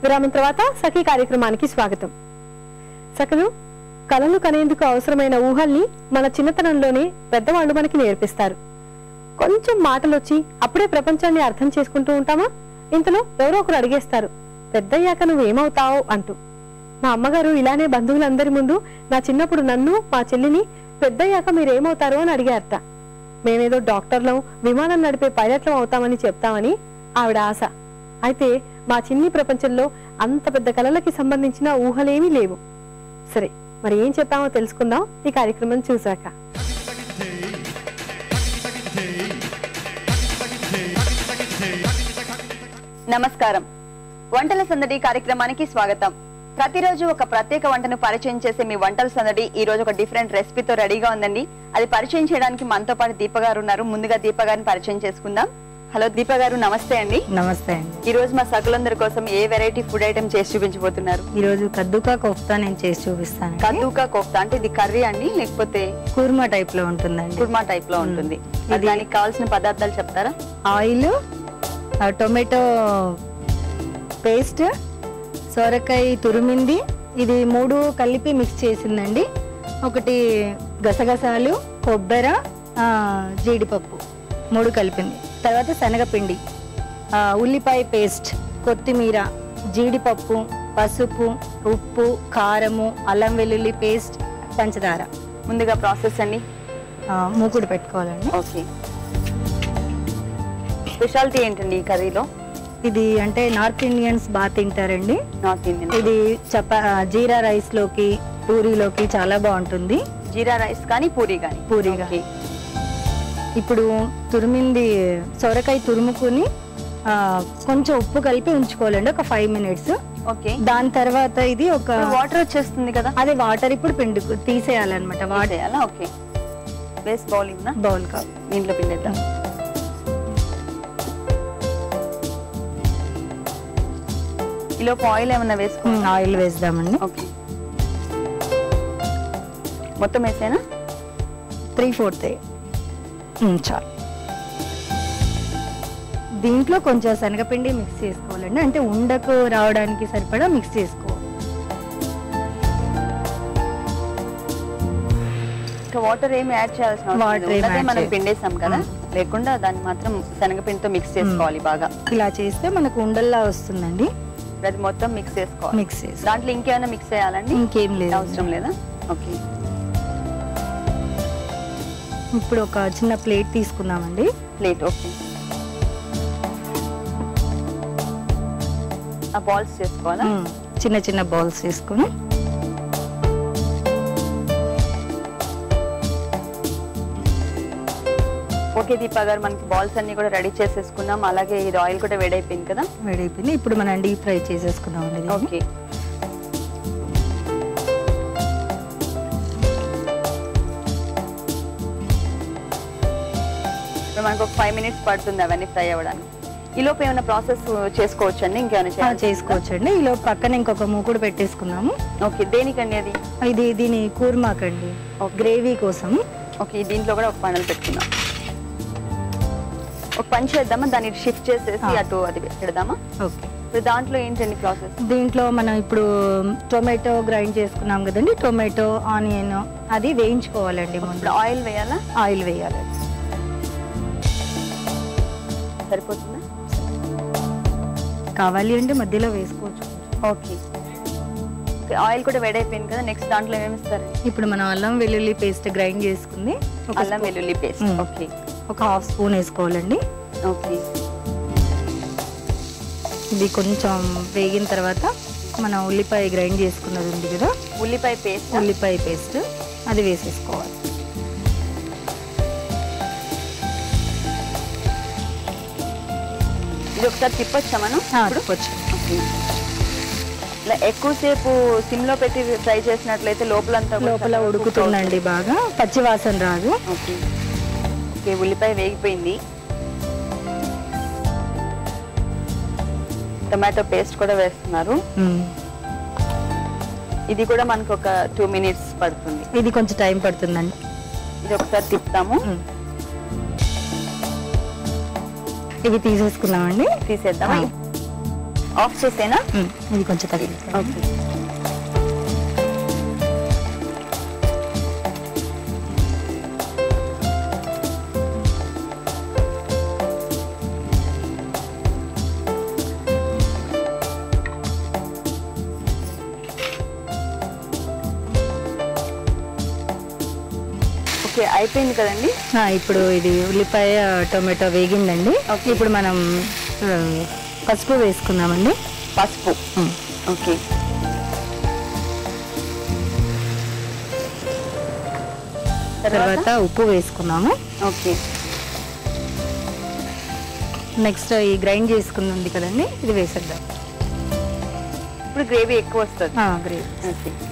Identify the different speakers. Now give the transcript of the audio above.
Speaker 1: విరామం తర్వాత సఖీ కార్యక్రమానికి స్వాగతం సఖలు కళలు కనేందుకు అవసరమైన ఊహల్ని మన చిన్నతనంలోనే పెద్దవాళ్ళు మనకి నేర్పిస్తారు కొంచెం మాటలొచ్చి అప్పుడే ప్రపంచాన్ని అర్థం చేసుకుంటూ ఉంటామా ఇంతలో ఎవరో ఒకరు అడిగేస్తారు పెద్దయ్యాక నువ్వేమవుతావు అంటూ మా అమ్మగారు ఇలానే బంధువులందరి ముందు నా చిన్నప్పుడు నన్ను మా చెల్లిని పెద్దయ్యాక మీరేమవుతారు అని అడిగారట మేమేదో డాక్టర్లం విమానం నడిపే పైలట్లం అవుతామని చెప్తామని ఆవిడ ఆశ అయితే మా చిన్ని ప్రపంచంలో అంత పెద్ద కళలకి సంబంధించిన ఊహలేమీ లేవు సరే మరి ఏం చెప్పామో తెలుసుకుందాం ఈ కార్యక్రమం చూశాక
Speaker 2: నమస్కారం వంటల సందడి కార్యక్రమానికి స్వాగతం ప్రతిరోజు ఒక ప్రత్యేక వంటను పరిచయం చేసే మీ వంటల సందడి ఈ రోజు ఒక డిఫరెంట్ రెసిపీతో రెడీగా ఉందండి అది పరిచయం చేయడానికి మనతో పాటు దీప గారు ఉన్నారు ముందుగా దీప గారిని పరిచయం చేసుకుందాం హలో దీప గారు నమస్తే అండి
Speaker 3: నమస్తే అండి
Speaker 2: ఈ రోజు మా సకులందరి కోసం ఏ వెరైటీ ఫుడ్ ఐటమ్ చేసి చూపించబోతున్నారు
Speaker 3: ఈరోజు కద్దుకా కోఫ్తా నేను చేసి చూపిస్తాను
Speaker 2: కద్దూకా కోఫ్తా అంటే ఇది కర్రీ అండి లేకపోతే
Speaker 3: కూర్మా టైప్ లో ఉంటుందండి
Speaker 2: కుర్మా టైప్ లో ఉంటుంది మరి
Speaker 3: ఇది-
Speaker 2: దానికి కావాల్సిన పదార్థాలు చెప్తారా
Speaker 3: ఆయిల్ ఆ, టొమాటో పేస్ట్ సొరకాయ తురిమింది ఇది మూడు కలిపి మిక్స్ చేసిందండి ఒకటి గసగసాలు కొబ్బరి ఆ, జీడిపప్పు మూడు కలిపింది తర్వాత శనగపిండి ఆ, ఉల్లిపాయ పేస్ట్ కొత్తిమీర జీడిపప్పు పసుపు ఉప్పు కారము అల్లం వెల్లుల్లి పేస్ట్ పంచదార
Speaker 2: ముందుగా ప్రాసెస్ అండి
Speaker 3: ఆ, మూకుడు పెట్టుకోవాలండి
Speaker 2: ఓకే స్పెషాలిటీ ఏంటండి ఈ కర్రీలో
Speaker 3: ఇది అంటే నార్త్ ఇండియన్స్ బాగా తింటారండి
Speaker 2: నార్త్ ఇండియన్
Speaker 3: ఇది చపా జీరా రైస్ లోకి పూరీలోకి చాలా బాగుంటుంది
Speaker 2: జీరా రైస్ కానీ పూరి కానీ
Speaker 3: పూరి గాని. ఇప్పుడు తురిమింది సొరకాయ తురుముకుని ఆ, కొంచెం ఉప్పు కలిపి ఉంచుకోవాలండి ఒక ఫైవ్ మినిట్స్
Speaker 2: ఓకే
Speaker 3: దాని తర్వాత ఇది ఒక
Speaker 2: వాటర్ వచ్చేస్తుంది కదా
Speaker 3: అదే వాటర్ ఇప్పుడు పిండి తీసేయాలన్నమాట వాటర్
Speaker 2: చేయాలా ఓకే వేస్ట్ బౌల్ ఇవ్వనా
Speaker 3: బౌల్ కాదు
Speaker 2: దీంట్లో పిండేద్దాం ఈలోపు ఆయిల్ ఏమన్నా వేసుకో
Speaker 3: ఆయిల్ వేద్దామండి
Speaker 2: ఓకే మొత్తం వేసేనా
Speaker 3: త్రీ ఫోర్త్ చాలు దీంట్లో కొంచెం శనగపిండి మిక్స్ చేసుకోవాలండి అంటే ఉండకు రావడానికి సరిపడా మిక్స్ చేసుకోవాలి
Speaker 2: ఇంకా వాటర్ ఏమి యాడ్ చేయాల్సిన అవసరం
Speaker 3: Water
Speaker 2: లేదు.
Speaker 3: ఏం
Speaker 2: ఉన్నదే
Speaker 3: add
Speaker 2: మనం
Speaker 3: చేయ-
Speaker 2: పిండేసాం కదా లేకుండా దాన్ని మాత్రం శనగపిండితో మిక్స్ చేసుకోవాలి బాగా
Speaker 3: ఇలా చేస్తే మనకు ఉండల్లా వస్తుందండి
Speaker 2: అది మొత్తం మిక్స్ చేసుకోవాలి
Speaker 3: మిక్స్ చేసి
Speaker 2: దాంట్లో ఇంకేమైనా మిక్స్ చేయాలండి
Speaker 3: ఇంకేం లేదు
Speaker 2: అవసరం లేదా ఓకే
Speaker 3: ఇప్పుడు ఒక చిన్న ప్లేట్ తీసుకుందామండి
Speaker 2: ప్లేట్ ఓకే ఆ బాల్స్ చేసుకోవాలా
Speaker 3: మ్మ్. చిన్న చిన్న బౌల్స్ తీసుకొని
Speaker 2: ఓకే దీపా గారు మనకి బాల్స్ అన్ని కూడా రెడీ చేసేసుకున్నాం అలాగే ఇది ఆయిల్ కూడా వేడైపోయింది కదా
Speaker 3: వేడైపోయింది ఇప్పుడు మనం డీప్ ఫ్రై చేసేసుకుందామండి దీన్ని.
Speaker 2: ఓకే ఇప్పుడు మనకు ఒక ఫైవ్ మినిట్స్ పడుతుంది అవన్నీ ఫ్రై అవ్వడానికి ఈ లోపు ఏమైనా ప్రాసెస్ చేసుకోవచ్చు అండి ఇంకేమైనా
Speaker 3: ఆ,
Speaker 2: చేయాలి
Speaker 3: చేసుకోవచ్చండి ఈలో పక్కన ఇంకొక మూకుడు పెట్టేసుకున్నాము
Speaker 2: ఓకే దేనికండి అది
Speaker 3: ఇది దీని కూర్మాకండి గ్రేవీ కోసం
Speaker 2: ఓకే దీంట్లో కూడా ఒక పనులు పెట్టుకుందాం ఒక పని చేద్దామా దాన్ని షిఫ్ట్ చేసేసి
Speaker 3: ఆ.
Speaker 2: అటు అది పెడదామా
Speaker 3: ఓకే
Speaker 2: ఇప్పుడు దాంట్లో ఏంటండి ప్రాసెస్
Speaker 3: దీంట్లో మనం ఇప్పుడు టొమాటో గ్రైండ్ చేసుకున్నాం కదండి టొమాటో ఆనియన్ అది వేయించుకోవాలండి ముందు
Speaker 2: ఇప్పుడు ఆయిల్ వేయాలా
Speaker 3: ఆయిల్ వేయాలి
Speaker 2: సరిపోతుందా
Speaker 3: కావాలి అంటే మధ్యలో వేసుకోవచ్చు
Speaker 2: ఓకే ఓకే ఆయిల్ కూడా వేడైపోయింది కదా నెక్స్ట్ దాంట్లో ఏమేమి ఇస్తారు
Speaker 3: ఇప్పుడు మనం అల్లం వెల్లుల్లి పేస్ట్ గ్రైండ్ చేసుకుంది ఒక
Speaker 2: అల్లం
Speaker 3: స్పూ-
Speaker 2: వెల్లుల్లి పేస్ట్
Speaker 3: మ్మ్.
Speaker 2: ఓకే
Speaker 3: ఒక హాఫ్ స్పూన్ వేసుకోవాలండి
Speaker 2: ఓకే
Speaker 3: ఇది కొంచెం వేగిన తర్వాత మనం ఉల్లిపాయ గ్రైండ్ చేసుకున్నది ఉంది కదా
Speaker 2: ఉల్లిపాయ పేస్ట్
Speaker 3: ఉల్లిపాయ పేస్ట్ అది వేసేసుకోవాలి
Speaker 2: ఇది ఒకసారి తిప్పొచ్చా మనం
Speaker 3: ఆ,
Speaker 2: ఇప్పుడు
Speaker 3: కొంచెం
Speaker 2: ఓకే. ఇలా ఎక్కువసేపు సిమ్ లో పెట్టి ఫ్రై చేసినట్లయితే లోపలంతా కూడా
Speaker 3: లోపల
Speaker 2: చక్కగా cook
Speaker 3: ఉడుకుతుందండి బాగా పచ్చి వాసన రాదు
Speaker 2: ఓకే ఓకే ఉల్లిపాయ వేగిపోయింది టొమాటో పేస్ట్ కూడా వేస్తున్నారు
Speaker 3: మ్మ్.
Speaker 2: ఇది కూడా మనకు ఒక టూ మినిట్స్ పడుతుంది
Speaker 3: ఇది కొంచెం టైం పడుతుందండి
Speaker 2: ఇది ఒకసారి తిప్పుతాము
Speaker 3: మ్మ్. ఇవి తీసేసుకున్నామండి
Speaker 2: తీసేద్దామా
Speaker 3: ఆ.
Speaker 2: ఆఫ్ చేసేనా
Speaker 3: ఉమ్, ఇది కొంచెం తగ్గిస్తాను
Speaker 2: ఓకే ఓకే అయిపోయింది కదండి
Speaker 3: ఆ, ఇప్పుడు ఇది ఉల్లిపాయ టొమాటో వేగిందండి ఇప్పుడు మనం ఆ, పసుపు వేసుకుందామండి
Speaker 2: పసుపు
Speaker 3: ఉమ్.
Speaker 2: ఓకే
Speaker 3: తర్వాత ఉప్పు వేసుకున్నాము
Speaker 2: ఓకే
Speaker 3: నెక్స్ట్ ఈ గ్రైండ్ చేసుకుంది ఉంది కదండి ఇది వేసేద్దాం
Speaker 2: ఇప్పుడు గ్రేవీ ఎక్కువ వస్తుంది
Speaker 3: గ్రేవీ
Speaker 2: ఓకే